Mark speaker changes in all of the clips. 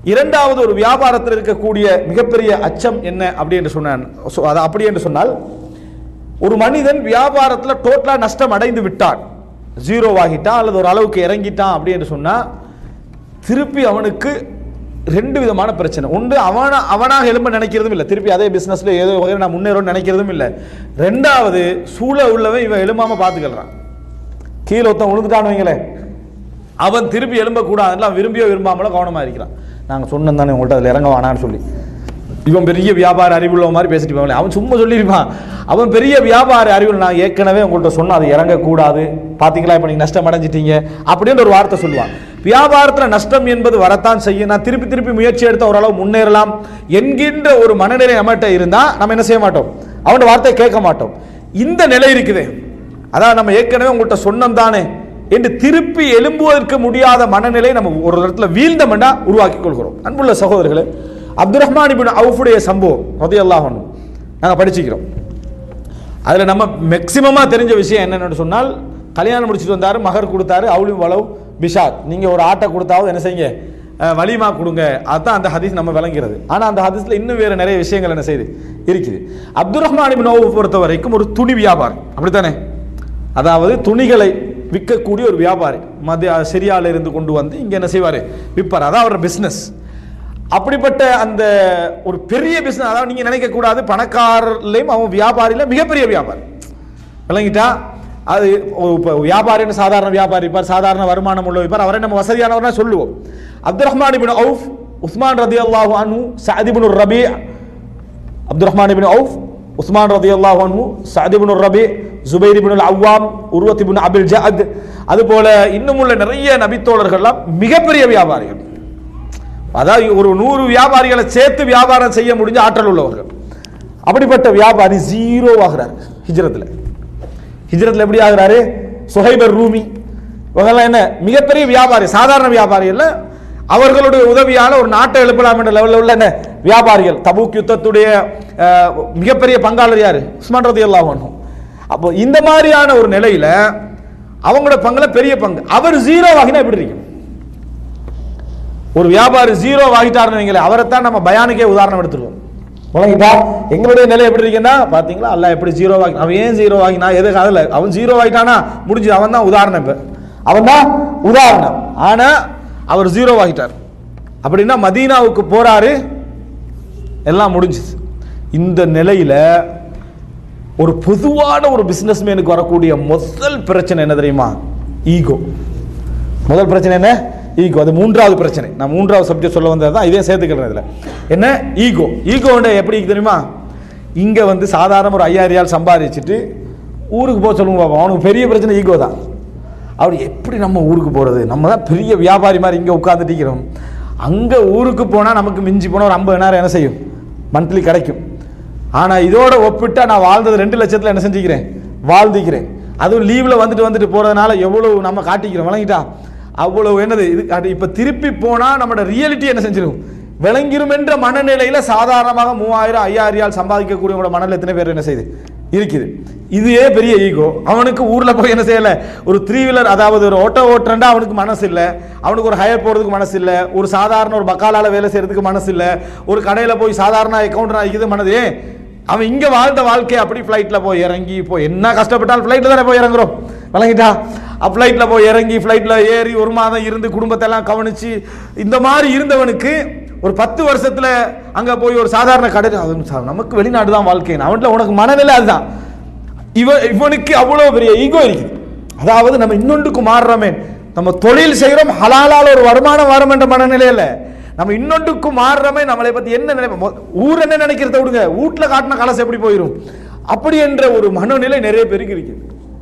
Speaker 1: இரண்டாவது ஒரு வியாபாரத்தில் இருக்கக்கூடிய மிகப்பெரிய அச்சம் என்ன அப்படி என்று சொன்னான் சொ- அது அப்படி என்று சொன்னால் ஒரு மனிதன் வியாபாரத்தில் டோட்டலா நஷ்டம் அடைந்து விட்டான் ஜீரோ ஆகிட்டான் அல்லது ஒரு அளவுக்கு இறங்கிட்டான் அப்படி என்று சொன்னா திருப்பி அவனுக்கு ரெண்டு விதமான பிரச்சனை ஒன்று அவன அவனாக எழும்ப நினைக்கிறதும் இல்லை திருப்பி அதே பிசினஸ்ல ஏதோ வகையில் நான் முன்னேறோம்னு நினைக்கிறதும் இல்லை ரெண்டாவது சூழ உள்ளவன் இவன் எழும்பாம பார்த்துக்கிறான் கீழே ஒருத்தன் விழுந்துட்டான்னு வைங்களேன் அவன் திருப்பி எழும்பக்கூடாதுல அவன் விரும்பியோ விரும்பாமலோ கவனமா இருக்கிறான் நாங்கள் சொன்னோம் தானே உங்கள்கிட்ட அதில் இறங்க வேணான்னு சொல்லி இவன் பெரிய வியாபார அறிவுள்ள மாதிரி பேசிட்டு போவாங்களே அவன் சும்மா சொல்லியிருப்பான் அவன் பெரிய வியாபார அறிவுள்ள நான் ஏற்கனவே உங்கள்கிட்ட சொன்னேன் அது இறங்கக்கூடாது பார்த்தீங்களா இப்போ நீங்கள் நஷ்டம் அடைஞ்சிட்டீங்க அப்படின்னு ஒரு வார்த்தை சொல்லுவான் வியாபாரத்தில் நஷ்டம் என்பது வரத்தான் செய்யும் நான் திருப்பி திருப்பி முயற்சி எடுத்து ஓரளவு முன்னேறலாம் என்கின்ற ஒரு மனநிலை நம்மகிட்ட இருந்தால் நம்ம என்ன செய்ய மாட்டோம் அவனோட வார்த்தையை கேட்க மாட்டோம் இந்த நிலை இருக்குதே அதான் நம்ம ஏற்கனவே உங்கள்கிட்ட சொன்னோம் தானே என்று திருப்பி எழும்புவதற்கு முடியாத மனநிலை நம்ம ஒரு இடத்துல வீழ்ந்தமெண்டா உருவாக்கி கொள்கிறோம் அன்புள்ள சகோதரர்களே அப்துல் ரஹ்மான் இபின் அவுஃபுடைய சம்பவம் ரதியல்லாஹ் அன்ஹு நாங்கள் படிச்சுக்கிறோம் அதில் நம்ம மேக்சிமமாக தெரிஞ்ச விஷயம் என்னென்னு சொன்னால் கல்யாணம் முடிச்சுட்டு வந்தார் மகர் கொடுத்தாரு அவுலி வளவு பிஷாத் நீங்கள் ஒரு ஆட்டை கொடுத்தாவது என்ன செய்யுங்க அஹ், வலிமா கொடுங்க அதுதான் அந்த ஹதீஸ் நம்ம விளங்கிறது ஆனால் அந்த ஹதீஸில் இன்னும் வேறு நிறைய விஷயங்கள் என்ன செய்யுது இருக்குது அப்துல் ரஹ்மான் இபின் அவுஃப் பொறுத்த வரைக்கும் ஒரு துணி வியாபாரம் அப்படித்தானே அதாவது துணிகளை விற்கக்கூடிய ஒரு வியாபாரி மத்திய சிரியால இருந்து கொண்டு வந்து இங்க என்ன செய்வார் விற்பார் அதான் அவரோட பிஸ்னஸ் அப்படிப்பட்ட அந்த ஒரு பெரிய பிஸ்னஸ் அதாவது நீங்க நினைக்க கூடாது பணக்காரர்லையும் அவன் வியாபாரியில மிகப்பெரிய வியாபாரி விளங்கிட்டா அது ஒரு இப்ப வியாபாரின்னு சாதாரண வியாபாரி இருப்பார் சாதாரண வருமானம் உள்ள இருப்பார் அவரை நம்ம வசதியானவர்னா சொல்லுவோம் Abdul Rahman ibn Awf Usman ரதி அல்லாஹு அனு Saad ibn Rabi Abdul Rahman ibn Awf Usman ரதி அல்லாஹ் அன்ஹு சஅத் இப்னு ரபி ஜுபைர் இப்னு அவ்வாம் உருவத் இப்னு அபில் ஜஅத் அதுபோல இன்னும் உள்ள நிறைய நபித்தோழர்கள்லாம் மிகப்பெரிய வியாபாரிகள் அதாவது ஒரு நூறு வியாபாரிகளை சேர்த்து வியாபாரம் செய்ய முடிஞ்ச ஆற்றல் உள்ளவர்கள் அப்படிப்பட்ட வியாபாரி ஜீரோ ஆகிறார் ஹிஜ்ரத்தில் ஹிஜ்ரத்தில் எப்படி ஆகுறாரு சுஹைபர் ரூமி இவங்கெல்லாம் என்ன மிகப்பெரிய வியாபாரி சாதாரண வியாபாரி இல்ல அவர்களுடைய உதவியால ஒரு நாட்டை எழுப்பலாம் என்ற லெவலில் உள்ள என்ன வியாபாரிகள் தபூக் யுத்தத்துடைய அஹ், மிகப்பெரிய பங்காளர் யாரு உஸ்மான் ரதி அல்லாஹ் அப்போ இந்த மாதிரியான ஒரு நிலையில அவங்களோட பங்குல பெரிய பங்கு அவர் ஜீரோ ஆகினா எப்படி இருக்கும் ஒரு வியாபாரி ஜீரோ ஆகிட்டாருன்னு வைங்களேன் அவரைத்தான் நம்ம பயானுக்கே உதாரணம் எடுத்துருவோம் உலகிட்டா எங்களுடைய நிலை எப்படி இருக்குன்னா பாத்தீங்களா அல்லாஹ் எப்படி ஜீரோ ஆகி அவன் ஏன் ஜீரோ ஆகினா எது அதில் அவன் ஜீரோ ஆகிட்டானா முடிஞ்சு அவன் தான் உதாரணம் இப்ப அவன் தான் உதாரணம் ஆனா அவர் ஜீரோ ஆகிட்டார் அப்படின்னா மதீனாவுக்கு போறாரு எல்லாம் முடிஞ்சுது இந்த நிலையில ஒரு பொதுவான ஒரு பிசினஸ்மேனுக்கு வரக்கூடிய முதல் பிரச்சனை என்ன தெரியுமா ஈகோ முதல் பிரச்சனை என்ன ஈகோ அது மூன்றாவது பிரச்சனை நான் மூன்றாவது சப்ஜெக்ட் சொல்ல வந்தது தான் இதே சேர்த்துக்கிறேன் இதில் என்ன ஈகோ ஈகோ எப்படி தெரியுமா இங்கே வந்து சாதாரண ஒரு ஐயாயிரம் ரியால் சம்பாதிச்சுட்டு ஊருக்கு போக சொல்லுங்க பாப்போம் அவனுக்கு பெரிய பிரச்சனை ஈகோ தான் அவர் எப்படி நம்ம ஊருக்கு போகிறது நம்ம தான் பெரிய வியாபாரி மாதிரி இங்கே உட்காந்துட்டிக்கிறோம் அங்கே ஊருக்கு போனால் நமக்கு மிஞ்சி போனால் ஒரு ஐம்பது என்ன செய்யும் மந்த்லி கிடைக்கும் ஆனால் இதோட ஒப்பிட்டா நான் வாழ்ந்தது ரெண்டு லட்சத்தில் என்ன செஞ்சுக்கிறேன் வாழ்ந்துக்கிறேன் அதுவும் லீவில் வந்துட்டு வந்துட்டு போகிறதுனால எவ்வளவு நம்ம காட்டிக்கிறோம் வழங்கிட்டா அவ்வளவு என்னது இது அது இப்போ திருப்பி போனால் நம்மளோட ரியாலிட்டி என்ன செஞ்சிடும் விளங்கிரும் என்ற மனநிலையில் சாதாரணமாக மூவாயிரம் ஐயாயிரம் ரியால் சம்பாதிக்கக்கூடியவங்களோட மனநிலை எத்தனை பேர் என்ன செய்யுது இருக்குது இதுவே பெரிய ஈகோ அவனுக்கு ஊர்ல போய் என்ன செய்யல ஒரு த்ரீ வீலர் அதாவது ஒரு ஓட்டோ ஓட்டுறா அவனுக்கு மனசு இல்ல அவனுக்கு ஒரு ஹையர் போறதுக்கு மனசு இல்ல ஒரு சாதாரண ஒரு பக்காலால வேலை செய்யறதுக்கு மனசு இல்ல ஒரு கடையில போய் சாதாரண அக்கௌண்ட் ஆகிக்குது மனது ஏன் அவன் இங்க வாழ்ந்த வாழ்க்கை அப்படி ஃப்ளைட்ல போய் இறங்கி போய் என்ன கஷ்டப்பட்டாலும் ஃப்ளைட்ல தானே போய் இறங்குறோம் விளங்கிட்டா ஃப்ளைட்ல போய் இறங்கி ஃப்ளைட்ல ஏறி ஒரு மாதம் இருந்து குடும்பத்தை எல்லாம் கவனிச்சு இந்த மாதிரி இருந்தவனுக்கு ஒரு பத்து வருஷத்துல அங்க போய் ஒரு சாதாரண கடை அது சா- நமக்கு வெளிநாடு தான் வாழ்க்கை அவன்ல உனக்கு மனநிலை அதுதான் இவ இவனுக்கு அவ்வளவு பெரிய ஈகோ இருக்குது அதாவது நம்ம இன்னொன்றுக்கு மாறுறோமே நம்ம தொழில் செய்கிறோம் ஹலாலால ஒரு வருமானம் வரும் என்ற மனநிலை இல்ல நம்ம இன்னொன்றுக்கு மாறுறோமே நம்மளை பத்தி என்ன நினைப்போம் ஊர் என்ன நினைக்கிறத விடுங்க வீட்டுல காட்டின கலசம் எப்படி போயிடும் அப்படி என்ற ஒரு மனநிலை நிறைய பேருக்கு இருக்குது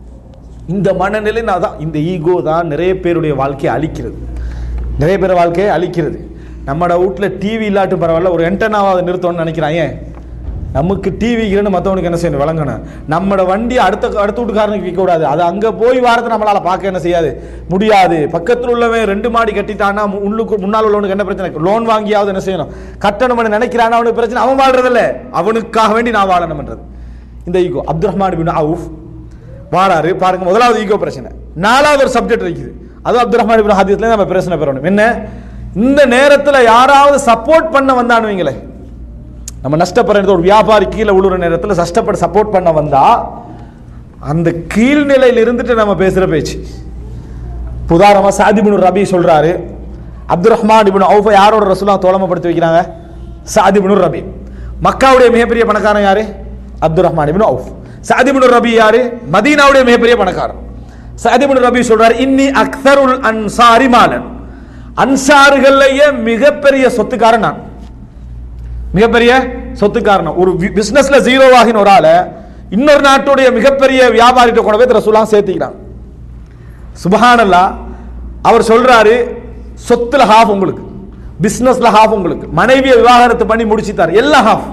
Speaker 1: இந்த மனநிலை தான் இந்த ஈகோ தான் நிறைய பேருடைய வாழ்க்கையை அழிக்கிறது நிறைய பேர் வாழ்க்கையை அழிக்கிறது நம்மட வீட்டில் டிவி இல்லாட்டும் பரவாயில்ல ஒரு என்டனாவது நிறுத்தணும்னு நினைக்கிறான் ஏன் நமக்கு டிவி இல்லைன்னு மற்றவனுக்கு என்ன செய்யணும் விளங்கணும் நம்மட வண்டி அடுத்த அடுத்த வீட்டுக்காரனுக்கு விற்க கூடாது அது அங்கே போய் வாரத்தை நம்மளால பார்க்க என்ன செய்யாது முடியாது பக்கத்தில் உள்ளவன் ரெண்டு மாடி கட்டிட்டான்னா மு- உள்ளுக்கு முன்னால் உள்ளவனுக்கு என்ன பிரச்சனை லோன் வாங்கியாவது என்ன செய்யணும் கட்டணம் பண்ண நினைக்கிறான் அவனுக்கு பிரச்சனை அவன் வாழ்றதில்ல அவனுக்காக வேண்டி நான் வாழணும்ன்றது இந்த ego Abdul Rahman bin Awf வாராரு பாருங்க முதலாவது ஈகோ பிரச்சனை நாலாவது ஒரு சப்ஜெக்ட் இருக்குது அது அப்துல் ரஹ்மான் இப்னு ஹதீஸ்ல நம்ம பிரச்சனை பெறணும் என்ன இந்த நேரத்தில் யாராவது சப்போர்ட் பண்ண வந்தான்னு வைங்களேன் நம்ம நஷ்டப்படுறது ஒரு வியாபாரி கீழே விழுற நேரத்தில் கஷ்டப்பட சப்போர்ட் பண்ண வந்தா அந்த கீழ்நிலையில் இருந்துட்டு நம்ம பேசுற பேச்சு இப்ப உதாரணமா சாதிபுன் ரபி சொல்றாரு அப்துல் ரஹ்மான் இப்னு அவுஃபை யாரோட ரசூலா தோழமைப்படுத்தி வைக்கிறாங்க சாதிபுன் ரபி மக்காவுடைய மிகப்பெரிய பணக்காரன் யாரு Abdul Rahman ibn Awf Saad bin Rabi யாரு மதீனாவுடைய மிகப்பெரிய பணக்காரன் சாதிபுன் ரபி சொல்றாரு இன்னி அக்தருல் அன்சாரி மாலன் அன்சார்கள்லயே மிகப்பெரிய சொத்துக்காரன் நான் மிகப்பெரிய சொத்துக்காரன் ஒரு பிசினஸ்ல ஜீரோ ஆகின ஒரு ஆளை இன்னொரு நாட்டுடைய மிகப்பெரிய வியாபாரிட்ட கொண்டு போய் ரசூலாம் சேர்த்திக்கிறான் சுபஹானல்லா அவர் சொல்றாரு சொத்துல ஹாஃப் உங்களுக்கு பிசினஸ்ல ஹாஃப் உங்களுக்கு மனைவியை விவாகரத்து பண்ணி முடிச்சுட்டார் எல்லாம் ஹாஃப்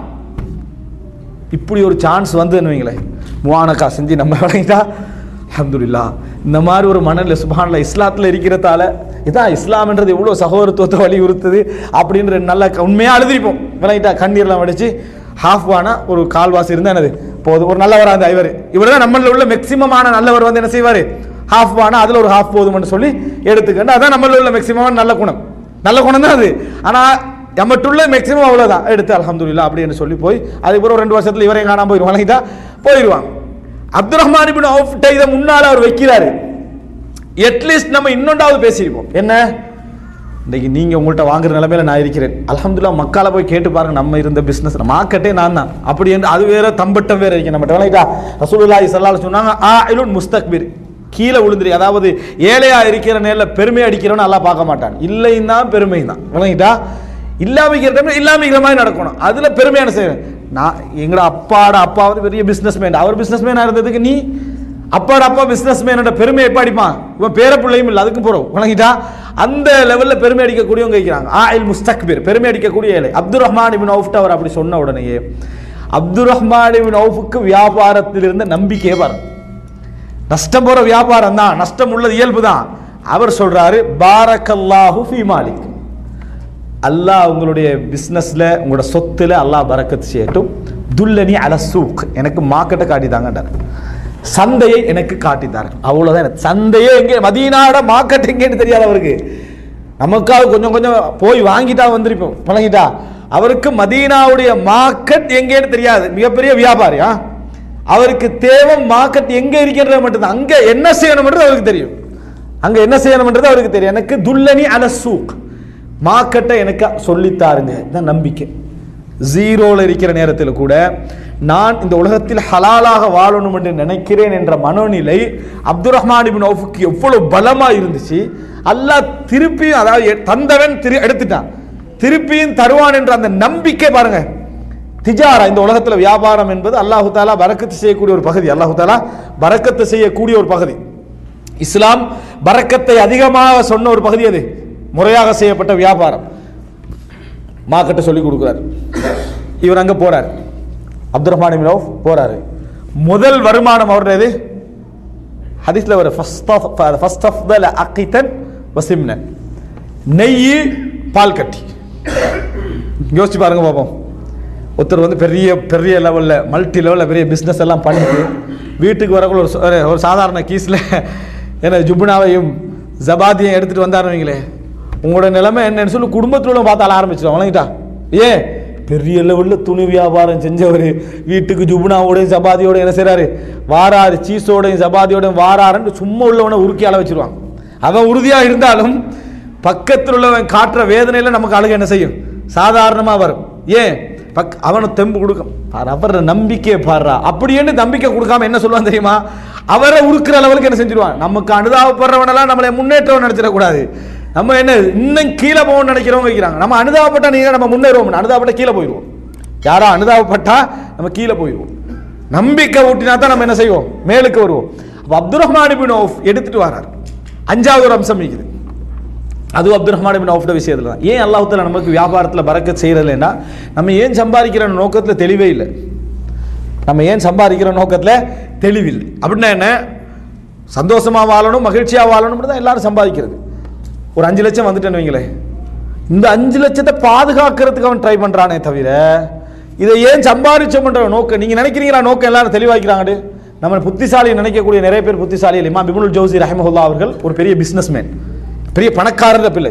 Speaker 1: இப்படி ஒரு சான்ஸ் வந்துன்னு வைங்களேன் முவானக்கா செஞ்சு நம்ம வழங்கிட்டா அல்ஹம்துலில்லாஹ் இந்த மாதிரி ஒரு மனநிலை சுபஹான்ல இஸ்லாத்துல இருக்கிறதால இதான் இஸ்லாம்ன்றது எவ்வளோ சகோதரத்துவத்தை வலியுறுத்துது அப்படின்னு ரெண்டு நல்லா உண்மையாக அழுதிருப்போம் விளங்கிட்டா கண்ணீர்லாம் வடிச்சு ஹாஃப் வானா ஒரு கால்வாசி இருந்தா என்னது போதும் ஒரு நல்லவரா அந்த இவர் இவர் தான் நம்மள உள்ள மேக்சிமமான நல்லவர் வந்து என்ன செய்வார் ஹாஃப் வானா அதில் ஒரு ஹாஃப் போதும்னு சொல்லி எடுத்துக்கண்டு அதான் நம்மள உள்ள மேக்சிமமான நல்ல குணம் நல்ல குணம் தான் அது ஆனால் நம்மட்டுள்ள மேக்சிமம் அவ்வளோதான் எடுத்து அல்ஹம்துலில்லாஹ் அப்படின்னு சொல்லி போய் அதுக்கப்புறம் ஒரு ரெண்டு வருஷத்துல இவரையும் காணாம போயிடுவாங்க வழங்கிட்டா போயிடுவாங்க அப்துல் ரஹ்மான் இபின் அவுஃப்ட்ட இதை முன்னால அவர் வைக்கிறாரு அட்லீஸ்ட் நம்ம இன்னொன்றாவது பேசியிருப்போம் என்ன இன்னைக்கு நீங்க உங்கள்கிட்ட வாங்குற நிலைமையில நான் இருக்கிறேன் அல்ஹம்துலில்லாஹ் மக்கால போய் கேட்டு பாருங்க நம்ம இருந்த பிசினஸ் மார்க்கெட்டே நான் தான் அப்படி என்று அது வேற தம்பட்டம் வேற இருக்கு நம்ம விளங்கிட்டா ரசூலுல்லாஹி ஸல்லல்லாஹு அலைஹி சொன்னாங்க ஆ இலுன் முஸ்தக்பிர் கீழே விழுந்துரு அதாவது ஏழையா இருக்கிற நேரில் பெருமை அடிக்கிறவன் நல்லா பார்க்க மாட்டான் இல்லைன்னா பெருமை தான் விளங்கிட்டா இல்லாமிக்கிற டைம்ல இல்லாமிக்கிற மாதிரி நடக்கணும் அதுல பெருமையான செய்வேன் நான் எங்கட அப்பாட அப்பா வந்து பெரிய பிசினஸ் மேன் அவர் பிசினஸ் மேனா இருந்ததுக்கு நீ அப்பாட அப்பா பிசினஸ் மேனோட பெருமை எப்ப அடிப்பான் இவன் பேர பிள்ளையும் இல்லை அதுக்கும் போறோம் வணங்கிட்டா அந்த லெவல்ல பெருமை அடிக்கக்கூடியவங்க இருக்கிறாங்க ஆயில் முஸ்தக்பீர் பெருமை அடிக்கக்கூடிய ஏழை அப்துல் ரஹ்மான் இபின் அவுஃப்ட் அவர் அப்படி சொன்ன உடனேயே அப்துல் ரஹ்மான் இபின் அவுஃபுக்கு வியாபாரத்தில் இருந்த நம்பிக்கையே பாருங்க நஷ்டம் போற வியாபாரம் தான் நஷ்டம் உள்ளது இயல்பு தான் அவர் சொல்றாரு பாரக்கல்லாஹு ஃபீ மாலிக் அல்லாஹ் உங்களுடைய பிஸ்னஸில் உங்களோட சொத்துல அல்லாஹ் பரக்கத்து செய்யட்டும் துல்லனி அல சூக் எனக்கு மார்க்கெட்டை காட்டித்தாங்கன்றார் சந்தையை எனக்கு காட்டித்தார் அவ்வளோதான் எனக்கு சந்தையே எங்கே மதீனாட மார்க்கெட் எங்கேன்னு தெரியாது அவருக்கு நமக்காக கொஞ்சம் கொஞ்சம் போய் வாங்கிட்டா வந்திருப்போம் பழகிட்டா அவருக்கு மதீனாவுடைய மார்க்கெட் எங்கேன்னு தெரியாது மிகப்பெரிய வியாபாரியா அவருக்கு தேவை மார்க்கெட் எங்க இருக்கின்றது மட்டும்தான் அங்க என்ன செய்யணும்ன்றது அவருக்கு தெரியும் அங்க என்ன செய்யணும்ன்றது அவருக்கு தெரியும் எனக்கு துல்லனி அல சூக் மார்க்கெட்டை எனக்கு சொல்லித்தாருங்க இதான் நம்பிக்கை ஜீரோல இருக்கிற நேரத்தில் கூட நான் இந்த உலகத்தில் ஹலாலாக வாழணும் என்று நினைக்கிறேன் என்ற மனோநிலை அப்துல் ரஹ்மான் இபின் அவுஃபுக்கு எவ்வளவு பலமா இருந்துச்சு அல்லாஹ் திருப்பியும் அதாவது எ- தந்தவன் திரு எடுத்துட்டான் திருப்பியும் தருவான் என்ற அந்த நம்பிக்கை பாருங்க திஜாரா இந்த உலகத்துல வியாபாரம் என்பது அல்லாஹு தாலா பரக்கத்து செய்யக்கூடிய ஒரு பகுதி அல்லாஹு தாலா பரக்கத்து செய்யக்கூடிய ஒரு பகுதி இஸ்லாம் பரக்கத்தை அதிகமாக சொன்ன ஒரு பகுதி அது முறையாக செய்யப்பட்ட வியாபாரம் மார்க்கெட்டை சொல்லி கொடுக்குறாரு இவர் அங்க போறார் அப்துல் ரஹ்மான் இப்னு அவுஃப் போறாரு முதல் வருமானம் அவருடைய எது ஹதீஸ்ல வர ஃபர்ஸ்ட் ஆஃப் த அக்கித்தன் வசிம்னன் நெய் பால் கட்டி யோசிச்சு பாருங்க பாப்போம் ஒருத்தர் வந்து பெரிய பெரிய லெவலில் மல்டி லெவலில் பெரிய பிஸ்னஸ் எல்லாம் பண்ணிட்டு வீட்டுக்கு வரக்குள்ள ஒரு ச- ஒரு- ஒரு சாதாரண கீஸில் என்ன ஜுப்னாவையும் ஜபாதியும் எடுத்துகிட்டு வந்தாருன்னு வைங்களே உங்களோட நிலைமை என்னன்னு சொல்லி குடும்பத்தில் உள்ள பார்த்தால ஆரம்பிச்சிடும் வணங்கிட்டா ஏன் பெரிய லெவலில் துணி வியாபாரம் செஞ்சவர் வீட்டுக்கு ஜுப்னாவோடையும் ஜபாதியோடையும் என்ன செய்றாரு வாராரு சீஸோடையும் ஜபாதியோடையும் வாராருன்னு சும்மா உள்ளவனை உருக்கி அள வச்சிருவான் அவன் உறுதியாக இருந்தாலும் பக்கத்தில் உள்ளவன் காட்டுற வேதனையில நமக்கு அழுக என்ன செய்யும் சாதாரணமா வரும் ஏன் பக் அவனுக்கு தெம்பு கொடுக்கும் பாரு அவர நம்பிக்கையை பாடுறா அப்படின்னு நம்பிக்கை கொடுக்காம என்ன சொல்லுவான் தெரியுமா அவரை உருக்குற லெவலுக்கு என்ன செஞ்சிருவான் நமக்கு அனுதாபப்படுறவனெல்லாம் நம்மளை முன்னேற்றம் நினைச்சிடக்கூடாது நம்ம என்ன இன்னும் கீழே போகணும்னு நினைக்கிறவங்க வைக்கிறாங்க நம்ம அனுதாபப்பட்டா நீங்க நம்ம முன்னேறுவோம் அனுதாபப்பட்ட கீழே போயிடுவோம் யாரா அனுதாபப்பட்டா நம்ம கீழே போயிடுவோம் நம்பிக்கை ஊட்டினா தான் நம்ம என்ன செய்வோம் மேலுக்கு வருவோம் அப்ப அப்துல் ரஹ்மான் இப்னு அவுஃப் எடுத்துட்டு வரார் அஞ்சாவது ஒரு அம்சம் இருக்குது அது அப்துல் ரஹ்மான் இப்னு அவுஃப்ட விஷயத்துல தான் ஏன் அல்லாஹ் தஆலா நமக்கு வியாபாரத்தில் பறக்கத் செய்யறதுலன்னா நம்ம ஏன் சம்பாதிக்கிற நோக்கத்தில் தெளிவே இல்லை நம்ம ஏன் சம்பாதிக்கிற நோக்கத்தில் தெளிவில்லை அப்படின்னா என்ன சந்தோஷமா வாழணும் மகிழ்ச்சியா வாழணும் தான் எல்லாரும் சம்பாதிக்கிறது ஒரு அஞ்சு லட்சம் வந்துட்டேன்னு வைங்களேன் இந்த அஞ்சு லட்சத்தை பாதுகாக்கிறதுக்கு அவன் ட்ரை பண்றானே தவிர இதை ஏன் சம்பாதிச்சோம்ன்ற நோக்கம் நீங்க நினைக்கிறீங்களா நோக்கம் எல்லாரும் தெளிவாக்கிறாங்க நம்ம புத்திசாலி நினைக்கக்கூடிய நிறைய பேர் புத்திசாலி இமாம் பிபுல் ஜோசி ரஹமஹுல்லா அவர்கள் ஒரு பெரிய பிசினஸ்மேன் பெரிய பணக்காரர் பிள்ளை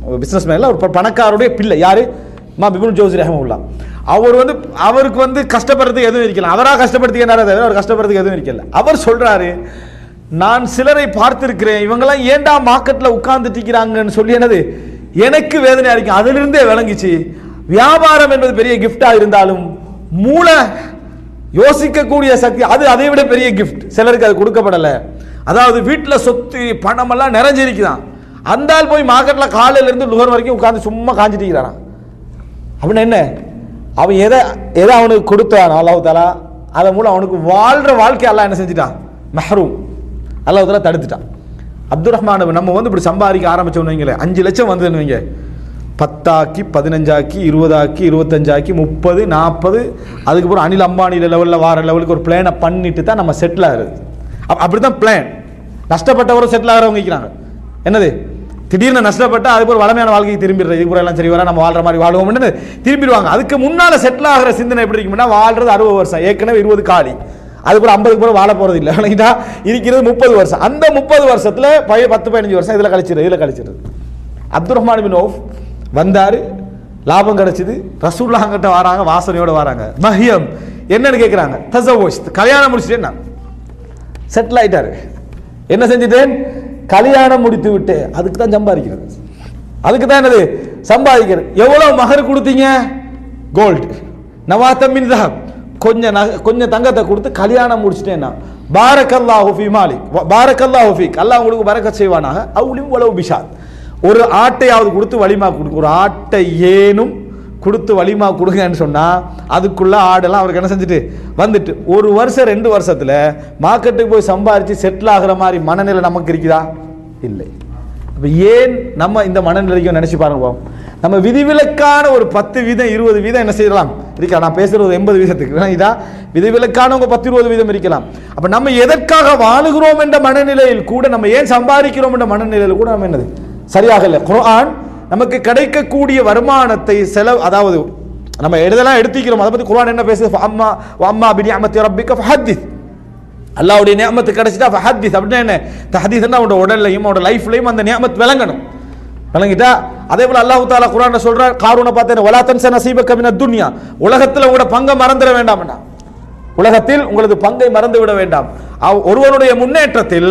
Speaker 1: பிஸ்னஸ் மேனில் ஒரு ப- பணக்காரருடைய பிள்ளை யாரு மா பிபுல் ஜோசி ரஹமுல்லா அவர் வந்து அவருக்கு வந்து கஷ்டப்படுறதுக்கு எதுவும் இருக்கல அவராக கஷ்டப்படுத்திக்கிறாரே தவிர அவர் கஷ்டப்படுறதுக்கு எதுவும் இருக்கல அவர் சொல்றாரு நான் சிலரை பார்த்திருக்கிறேன் இவங்கெல்லாம் ஏன்டா மார்க்கெட்ல உட்கார்ந்துட்டு இருக்கிறாங்கன்னு சொல்லி என்னது எனக்கு வேதனையா இருக்கு அதிலிருந்தே விளங்கிச்சு வியாபாரம் என்பது பெரிய கிஃப்டா இருந்தாலும் மூளை யோசிக்கக்கூடிய சக்தி அது அதை விட பெரிய கிஃப்ட் சிலருக்கு அது கொடுக்கப்படல அதாவது வீட்டில் சொத்து பணம் எல்லாம் நிறைஞ்சிருக்குதான் அந்த ஆள் போய் மார்க்கெட்ல காலையில இருந்து நுகர் வரைக்கும் உட்கார்ந்து சும்மா காஞ்சிட்டு இருக்கிறான் அப்படின்னா என்ன அவன் எதை எதை அவனுக்கு கொடுத்தான் அல்லாஹ் தாலா அதன் மூலம் அவனுக்கு வாழ்ற வாழ்க்கை அல்லாஹ் என்ன செஞ்சுட்டான் மஹரூம் அல்லாஹ் தாலா தடுத்துட்டான் அப்துல் ரஹ்மான் நம்ம வந்து இப்படி சம்பாதிக்க ஆரம்பிச்சோம்னு வைங்களேன் அஞ்சு லட்சம் வந்ததுன்னு வைங்க பத்தாக்கி பதினஞ்சாக்கி இருபதாக்கி இருபத்தஞ்சாக்கி முப்பது நாற்பது அதுக்கப்புறம் அனில் அம்பானி லெவலில் வார லெவலுக்கு ஒரு பிளானை பண்ணிட்டு தான் நம்ம செட்டில் ஆகுறது அப் அப்படி தான் பிளான் நஷ்டப்பட்டவரும் செட்டில் ஆகிறவங்க இருக்கிறாங்க என்னது திடீர்னு நஷ்டப்பட்டா அதுக்கு ஒரு வளமையான வாழ்க்கைக்கு திரும்பிடுறது இதுக்கு எல்லாம் சரி வர நம்ம வாழ்ற மாதிரி வாழ்வோம்னு திரும்பிடுவாங்க அதுக்கு முன்னால செட்டில் ஆகிற சிந்தனை எப்படி இருக்கும்னா வாழ்றது அறுபது வருஷம் ஏற்கனவே இருபது காலி அதுக்கு ஐம்பதுக்கு பிறகு வாழ போறது இல்லை விளங்கிட்டா இருக்கிறது முப்பது வருஷம் அந்த முப்பது வருஷத்துல பய பத்து பதினஞ்சு வருஷம் இதுல கழிச்சிரு இதுல கழிச்சிருது அப்துல் ரஹ்மான் பின் ஓஃப் வந்தாரு லாபம் கிடைச்சது ரசூல்லாங்கிட்ட வராங்க வாசனையோட வராங்க மஹியம் என்னன்னு கேட்குறாங்க தசவோஷ் கல்யாணம் முடிச்சுட்டேன் நான் செட்டில் ஆயிட்டாரு என்ன செஞ்சுட்டேன் கல்யாணம் முடித்து விட்டு அதுக்கு தான் சம்பாதிக்கிறது அதுக்கு தான் என்னது சம்பாதிக்கிறது எவ்வளவு மகர் கொடுத்தீங்க கோல்டு நவாத்த மின் தஹப் கொஞ்சம் நக கொஞ்சம் தங்கத்தை கொடுத்து கல்யாணம் முடிச்சிட்டேன் நான் பாரக்கல்லாஹு ஃபி மாலிக் வ- பாரக்கல்லாஹு ஃபீக் அல்லாஹ் உங்களுக்கு பரக்கத் செய்வானாக அவுலிம் வலவு பிஷாத் ஒரு ஆட்டையாவது கொடுத்து வலிமா கொடுக்கு ஒரு ஆட்டை ஏனும் கொடுத்து வலிமா கொடுங்கன்னு சொன்னா அதுக்குள்ள ஆடெல்லாம் அவருக்கு என்ன செஞ்சுட்டு வந்துட்டு ஒரு வருஷம் ரெண்டு வருஷத்துல மார்க்கெட்டுக்கு போய் சம்பாரிச்சு செட்டில் ஆகுற மாதிரி மனநிலை நமக்கு இருக்குதா இல்லை அப்ப ஏன் நம்ம இந்த மனநிலைக்கும் நினைச்சு பாருங்க பாப்போம். நம்ம விதிவிலக்கான ஒரு பத்து வீதம் இருபது வீதம் என்ன செய்யலாம் இருக்கா நான் பேசுறது ஒரு எண்பது வீதத்துக்கு இதா விதிவிலக்கானவங்க பத்து இருபது வீதம் இருக்கலாம் அப்ப நம்ம எதற்காக வாழுகிறோம் என்ற மனநிலையில் கூட நம்ம ஏன் சம்பாதிக்கிறோம் என்ற மனநிலையில் கூட நம்ம என்னது சரியாக இல்லை குர்ஆன் நமக்கு கிடைக்கக்கூடிய வருமானத்தை செலவு அதாவது நம்ம எதெல்லாம் எடுத்துக்கிறோம் அதை பத்தி குர்ஆன் என்ன பேசுது அம்மா அம்மா பினியாமத்தி ரப்பிக்க ஃபஹத்திஸ் அல்லாவுடைய நியமத்து கிடைச்சிட்டா ஃபஹத்திஸ் அப்படின்னா என்ன தஹதீஸ்னா அவனோட உடல்லையும் அவனோட லைஃப்லையும் அந்த நியமத் விளங்கணும் விளங்கிட்டா அதே போல அல்லாஹ் தாலா குர்ஆன்ல சொல்றார் காரூனை பார்த்தேன் வலா தன்ச நசீபக மின துன்யா உலகத்துல உங்களோட பங்கை மறந்துட வேண்டாம்னா உலகத்தில் உங்களது பங்கை மறந்து விட வேண்டாம் அவ்- ஒருவனுடைய முன்னேற்றத்தில்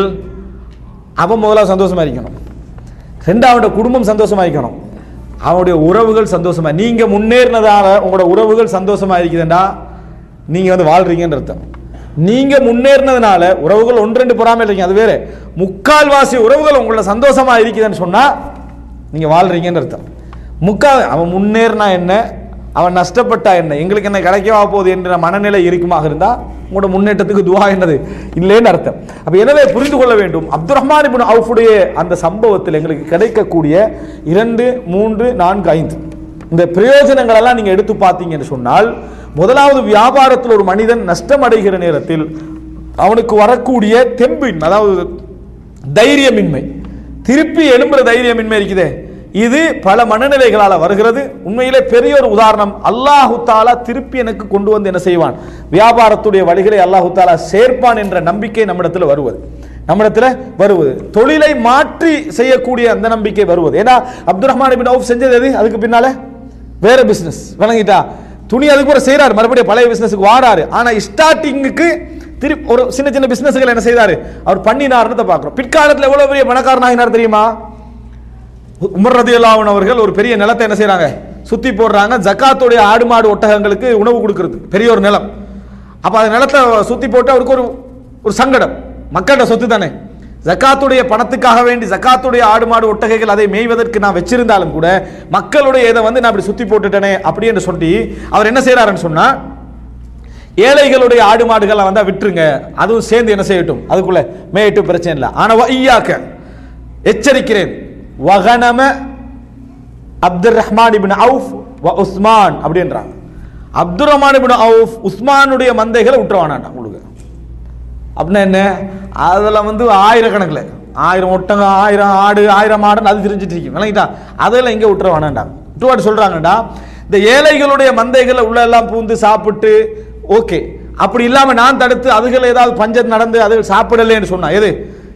Speaker 1: அவன் முதல்ல சந்தோஷமா இருக்கணும் ரெண்டாவது குடும்பம் சந்தோஷமா இருக்கணும் அவனுடைய உறவுகள் சந்தோஷமா நீங்க முன்னேறினதால உங்களோட உறவுகள் சந்தோஷமா இருக்குதுண்டா நீங்க வந்து வாழ்றீங்கன்ற அர்த்தம் நீங்க முன்னேறினதுனால உறவுகள் ஒன்று ரெண்டு பொறாமல் இருக்கீங்க அது வேற முக்கால்வாசி உறவுகள் உங்களோட சந்தோஷமா இருக்குதுன்னு சொன்னா நீங்க வாழ்றீங்கன்னு அர்த்தம் முக்கால் அவன் முன்னேறினா என்ன அவன் நஷ்டப்பட்டா என்ன எங்களுக்கு என்ன கிடைக்கவா போகுது என்ற மனநிலை இருக்குமாக இருந்தா உங்களோட முன்னேற்றத்துக்கு துவா என்னது இல்லைன்னு அர்த்தம் அப்ப எனவே புரிந்து கொள்ள வேண்டும் அப்துல் ரஹ்மான் இப்னு அவுஃபுடைய அந்த சம்பவத்தில் எங்களுக்கு கிடைக்கக்கூடிய இரண்டு மூன்று நான்கு ஐந்து இந்த பிரயோஜனங்கள் எல்லாம் நீங்க எடுத்து பார்த்தீங்கன்னு சொன்னால் முதலாவது வியாபாரத்தில் ஒரு மனிதன் நஷ்டம் அடைகிற நேரத்தில் அவனுக்கு வரக்கூடிய தெம்பின் அதாவது தைரியமின்மை திருப்பி எழும்புற தைரியமின்மை இருக்குதே இது பல மனநிலைகளால வருகிறது உண்மையிலே பெரிய ஒரு உதாரணம் அல்லாஹு தாலா திருப்பி எனக்கு கொண்டு வந்து என்ன செய்வான் வியாபாரத்துடைய வழிகளை அல்லாஹு தாலா சேர்ப்பான் என்ற நம்பிக்கை நம்மிடத்தில் வருவது நம்மிடத்தில் வருவது தொழிலை மாற்றி செய்யக்கூடிய அந்த நம்பிக்கை வருவது ஏன்னா அப்துல் ரஹ்மான் பின் அவுஃப் செஞ்சது எது அதுக்கு பின்னால வேற பிசினஸ் விளங்கிட்டா துணி அதுக்கு கூட செய்றாரு மறுபடியும் பழைய பிசினஸுக்கு வாராரு ஆனா ஸ்டார்டிங்குக்கு திருப்பி ஒரு சின்ன சின்ன பிசினஸ்கள் என்ன செய்தாரு அவர் பண்ணினார்னு பார்க்கிறோம் பிற்காலத்தில் எவ்வளவு பெரிய பணக்காரனாகினார் தெரியுமா உமர் ரதியல்லாஹு அவர்கள் ஒரு பெரிய நிலத்தை என்ன செய்றாங்க சுத்தி போடுறாங்க ஜக்காத்துடைய ஆடு மாடு ஒட்டகங்களுக்கு உணவு கொடுக்கிறது பெரிய ஒரு நிலம் அப்ப அந்த நிலத்தை சுத்தி போட்டு அவருக்கு ஒரு ஒரு சங்கடம் மக்கள்கிட்ட சொத்து தானே ஜக்காத்துடைய பணத்துக்காக வேண்டி ஜக்காத்துடைய ஆடு மாடு ஒட்டகைகள் அதை மேய்வதற்கு நான் வச்சிருந்தாலும் கூட மக்களுடைய இதை வந்து நான் இப்படி சுத்தி போட்டுட்டேனே அப்படி என்று சொல்லி அவர் என்ன செய்யறாருன்னு சொன்னா ஏழைகளுடைய ஆடு மாடுகளை வந்தா விட்டுருங்க அதுவும் சேர்ந்து என்ன செய்யட்டும் அதுக்குள்ள மேயட்டும் பிரச்சனை இல்லை ஆனா ஐயாக்க எச்சரிக்கிறேன் வகனம அப்துல் ரஹ்மான் இபின் அவுஃப் வ உஸ்மான் அப்படின்றாங்க அப்துல் ரஹ்மான் இபின் அவுஃப் உஸ்மானுடைய மந்தைகளை விட்டுருவானாண்டா உங்களுக்கு அப்படின்னா என்ன அதில் வந்து ஆயிரக்கணக்கில் ஆயிரம் ஒட்டகம் ஆயிரம் ஆடு ஆயிரம் ஆடுன்னு அது தெரிஞ்சிட்டு இருக்கும் விளங்கிட்டா அதெல்லாம் எங்கே விட்டுற வேணாண்டா விட்டுவாட்டு சொல்கிறாங்கடா இந்த ஏழைகளுடைய மந்தைகளை உள்ள எல்லாம் பூந்து சாப்பிட்டு ஓகே அப்படி இல்லாமல் நான் தடுத்து அதுகளை ஏதாவது பஞ்சம் நடந்து அது சாப்பிடலைன்னு சொன்னா எது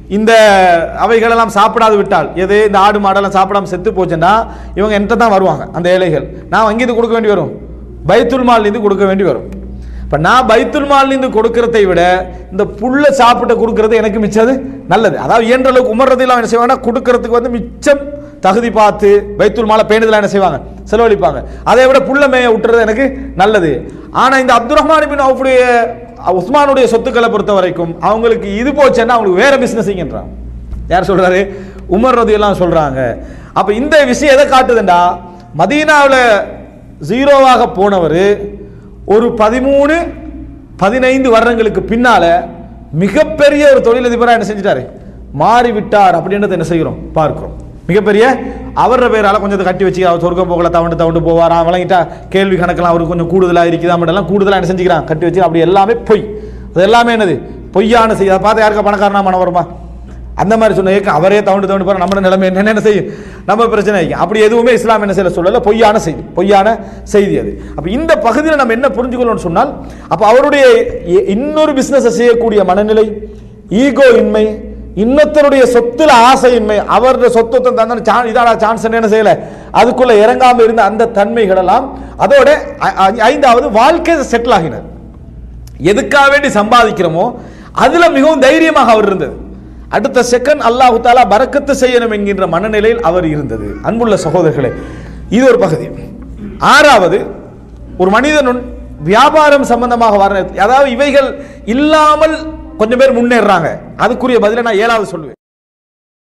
Speaker 1: இந்த அவைகளெல்லாம் சாப்பிடாது விட்டால் எது இந்த ஆடு மாடெல்லாம் சாப்பிடாம செத்து போச்சுன்னா இவங்க என்கிட்ட தான் வருவாங்க அந்த ஏழைகள் நான் அங்கேருந்து கொடுக்க வேண்டி வரும் பைத்துல் மால்லேருந்து கொடுக்க வேண்டி வரும் இப்போ நான் பைத்துல் மால்லேருந்து கொடுக்கறதை விட இந்த புல்ல சாப்பிட்டு கொடுக்கறது எனக்கு மிச்சது நல்லது அதாவது இயன்ற அளவுக்கு உமர்றதெல்லாம் என்ன செய்வாங்கன்னா கொடுக்கறதுக்கு வந்து மிச்சம் தகுதி பார்த்து பைத்துல் மாலை பேணுதலாம் என்ன செய்வாங்க செலவழிப்பாங்க அதை விட புல்ல மேய விட்டுறது எனக்கு நல்லது ஆனால் இந்த அப்துல் ரஹ்மான் பின் அவுடைய உஸ்மானுடைய சொத்துக்களை பொறுத்த வரைக்கும் அவங்களுக்கு இது போச்சுன்னா அவங்களுக்கு வேற பிசினஸ்ங்கிறான் யார் சொல்றாரு உமர் ரதி எல்லாம் சொல்றாங்க அப்ப இந்த விஷயம் எதை காட்டுதுண்டா மதீனாவில் ஜீரோவாக போனவர் ஒரு பதிமூணு பதினைந்து வருடங்களுக்கு பின்னால மிகப்பெரிய ஒரு தொழிலதிபராக என்ன செஞ்சிட்டாரு மாறிவிட்டார் அப்படின்றத என்ன செய்கிறோம் பார்க்கிறோம் மிகப்பெரிய அவர பேரால கொஞ்சத்தை கட்டி வச்சு அவர் சொர்க்கம் போகல தவண்டு தவண்டு போவாராம் விளங்கிட்டா கேள்வி கணக்கெல்லாம் அவருக்கு கொஞ்சம் கூடுதலாக இருக்குதா மட்டும் கூடுதலாக என்ன செஞ்சுக்கிறான் கட்டி வச்சு அப்படி எல்லாமே பொய் அது எல்லாமே என்னது பொய்யான செய்தி அதை பார்த்து யாருக்கா பணக்காரனா மனம் வருமா அந்த மாதிரி சொன்ன ஏக்க அவரே தவண்டு தவண்டு போற நம்ம நிலைமை என்ன என்ன செய்யும் நம்ம பிரச்சனை ஆகிக்கும் அப்படி எதுவுமே இஸ்லாம் என்ன செய்யல சொல்லல பொய்யான செய்தி பொய்யான செய்தி அது அப்ப இந்த பகுதியில் நம்ம என்ன புரிஞ்சுக்கணும்னு சொன்னால் அப்ப அவருடைய இ- இன்னொரு பிசினஸ் செய்யக்கூடிய மனநிலை ஈகோ இன்மை இன்னொருத்தருடைய சொத்துல ஆசையின்மை அவருடைய சொத்து தந்தான சான் இதான சான்ஸ் என்ன செய்யல அதுக்குள்ள இறங்காம இருந்த அந்த தன்மைகள் எல்லாம் அதோட ஐ- ஐ- ஐந்தாவது வாழ்க்கை செட்டில் ஆகினார் எதுக்காக வேண்டி சம்பாதிக்கிறோமோ அதுல மிகவும் தைரியமாக அவர் இருந்தது அடுத்த செகண்ட் அல்லாஹு தாலா பரக்கத்து செய்யணும் என்கின்ற மனநிலையில் அவர் இருந்தது அன்புள்ள சகோதரர்களே இது ஒரு பகுதி ஆறாவது ஒரு மனிதனும் வியாபாரம் சம்பந்தமாக வர அதாவது இவைகள் இல்லாமல் கொஞ்சம் பேர் முன்னேறாங்க அதுக்குரிய பதிலை நான் ஏழாவது சொல்லுவேன்